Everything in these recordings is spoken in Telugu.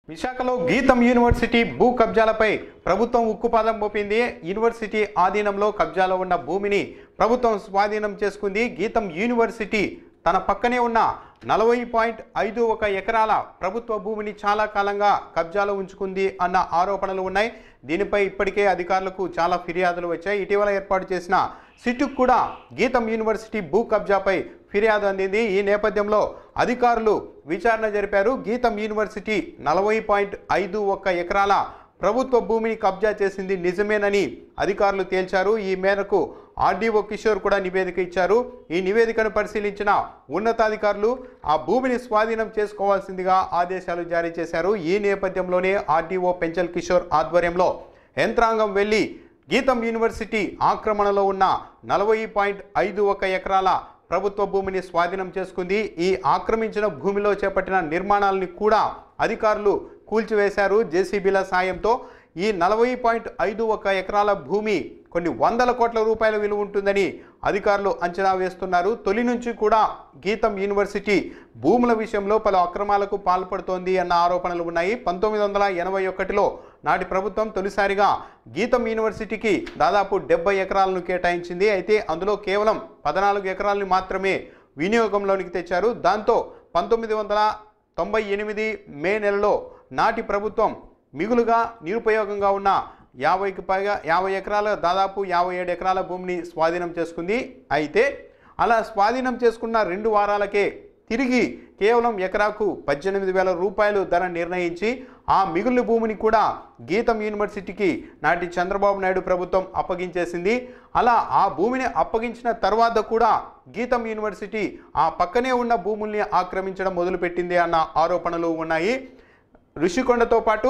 విశాఖలో గీతం యూనివర్సిటీ భూ కబ్జాలపై ప్రభుత్వం ఉక్కుపాదం మోపింది యూనివర్సిటీ ఆధీనంలో కబ్జాలో ఉన్న భూమిని ప్రభుత్వం స్వాధీనం చేసుకుంది గీతం యూనివర్సిటీ తన పక్కనే ఉన్న నలభై పాయింట్ ఐదు ఒక ఎకరాల ప్రభుత్వ భూమిని చాలా కాలంగా కబ్జాలో ఉంచుకుంది అన్న ఆరోపణలు ఉన్నాయి దీనిపై ఇప్పటికే అధికారులకు చాలా ఫిర్యాదులు వచ్చాయి ఇటీవల ఏర్పాటు చేసిన సిట్టుకు కూడా గీతం యూనివర్సిటీ భూ కబ్జాపై ఫిర్యాదు అందింది ఈ నేపథ్యంలో అధికారులు విచారణ జరిపారు గీతం యూనివర్సిటీ నలభై పాయింట్ ఐదు ఒక్క ఎకరాల ప్రభుత్వ భూమిని కబ్జా చేసింది నిజమేనని అధికారులు తేల్చారు ఈ మేరకు ఆర్డీఓ కిషోర్ కూడా నివేదిక ఇచ్చారు ఈ నివేదికను పరిశీలించిన ఉన్నతాధికారులు ఆ భూమిని స్వాధీనం చేసుకోవాల్సిందిగా ఆదేశాలు జారీ చేశారు ఈ నేపథ్యంలోనే ఆర్డీఓ పెంచల్ కిషోర్ ఆధ్వర్యంలో యంత్రాంగం వెళ్లి గీతం యూనివర్సిటీ ఆక్రమణలో ఉన్న నలభై పాయింట్ ఐదు ఒక ఎకరాల ప్రభుత్వ భూమిని స్వాధీనం చేసుకుంది ఈ ఆక్రమించిన భూమిలో చేపట్టిన నిర్మాణాలని కూడా అధికారులు కూల్చివేశారు జేసీబీల సాయంతో ఈ నలభై పాయింట్ ఐదు ఒక ఎకరాల భూమి కొన్ని వందల కోట్ల రూపాయల విలువ ఉంటుందని అధికారులు అంచనా వేస్తున్నారు తొలి నుంచి కూడా గీతం యూనివర్సిటీ భూముల విషయంలో పలు అక్రమాలకు పాల్పడుతోంది అన్న ఆరోపణలు ఉన్నాయి పంతొమ్మిది వందల ఎనభై ఒకటిలో నాటి ప్రభుత్వం తొలిసారిగా గీతం యూనివర్సిటీకి దాదాపు డెబ్బై ఎకరాలను కేటాయించింది అయితే అందులో కేవలం పద్నాలుగు ఎకరాలను మాత్రమే వినియోగంలోనికి తెచ్చారు దాంతో పంతొమ్మిది వందల తొంభై ఎనిమిది మే నెలలో నాటి ప్రభుత్వం మిగులుగా నిరుపయోగంగా ఉన్న యాభైకి పైగా యాభై ఎకరాల దాదాపు యాభై ఏడు ఎకరాల భూమిని స్వాధీనం చేసుకుంది అయితే అలా స్వాధీనం చేసుకున్న రెండు వారాలకే తిరిగి కేవలం ఎకరాకు పద్దెనిమిది వేల రూపాయలు ధర నిర్ణయించి ఆ మిగులు భూమిని కూడా గీతం యూనివర్సిటీకి నాటి చంద్రబాబు నాయుడు ప్రభుత్వం అప్పగించేసింది అలా ఆ భూమిని అప్పగించిన తర్వాత కూడా గీతం యూనివర్సిటీ ఆ పక్కనే ఉన్న భూముల్ని ఆక్రమించడం మొదలుపెట్టింది అన్న ఆరోపణలు ఉన్నాయి ఋషికొండతో పాటు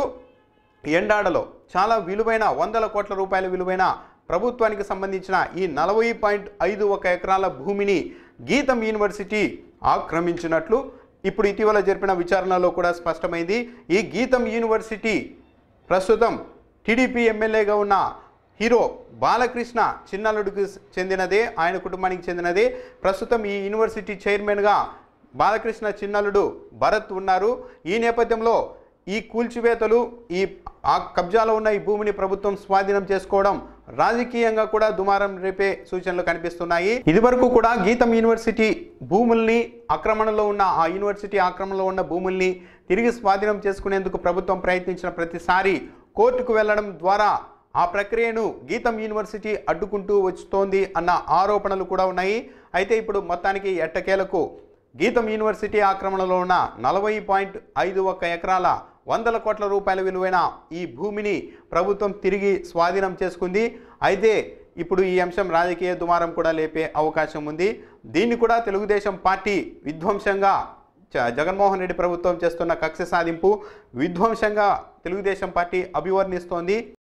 ఎండాడలో చాలా విలువైన వందల కోట్ల రూపాయల విలువైన ప్రభుత్వానికి సంబంధించిన ఈ నలభై పాయింట్ ఐదు ఒక ఎకరాల భూమిని గీతం యూనివర్సిటీ ఆక్రమించినట్లు ఇప్పుడు ఇటీవల జరిపిన విచారణలో కూడా స్పష్టమైంది ఈ గీతం యూనివర్సిటీ ప్రస్తుతం టీడీపీ ఎమ్మెల్యేగా ఉన్న హీరో బాలకృష్ణ చిన్నల్లుడికి చెందినదే ఆయన కుటుంబానికి చెందినదే ప్రస్తుతం ఈ యూనివర్సిటీ చైర్మన్గా బాలకృష్ణ చిన్నల్లుడు భరత్ ఉన్నారు ఈ నేపథ్యంలో ఈ కూల్చివేతలు ఈ ఆ కబ్జాలో ఉన్న ఈ భూమిని ప్రభుత్వం స్వాధీనం చేసుకోవడం రాజకీయంగా కూడా దుమారం రేపే సూచనలు కనిపిస్తున్నాయి ఇదివరకు కూడా గీతం యూనివర్సిటీ భూముల్ని ఆక్రమణలో ఉన్న ఆ యూనివర్సిటీ ఆక్రమణలో ఉన్న భూముల్ని తిరిగి స్వాధీనం చేసుకునేందుకు ప్రభుత్వం ప్రయత్నించిన ప్రతిసారి కోర్టుకు వెళ్లడం ద్వారా ఆ ప్రక్రియను గీతం యూనివర్సిటీ అడ్డుకుంటూ వస్తోంది అన్న ఆరోపణలు కూడా ఉన్నాయి అయితే ఇప్పుడు మొత్తానికి ఎట్టకేలకు గీతం యూనివర్సిటీ ఆక్రమణలో ఉన్న నలభై పాయింట్ ఐదు ఒక్క ఎకరాల వందల కోట్ల రూపాయల విలువైన ఈ భూమిని ప్రభుత్వం తిరిగి స్వాధీనం చేసుకుంది అయితే ఇప్పుడు ఈ అంశం రాజకీయ దుమారం కూడా లేపే అవకాశం ఉంది దీన్ని కూడా తెలుగుదేశం పార్టీ విధ్వంసంగా చ- జగన్మోహన్ రెడ్డి ప్రభుత్వం చేస్తున్న కక్ష సాధింపు విధ్వంసంగా తెలుగుదేశం పార్టీ అభివర్ణిస్తోంది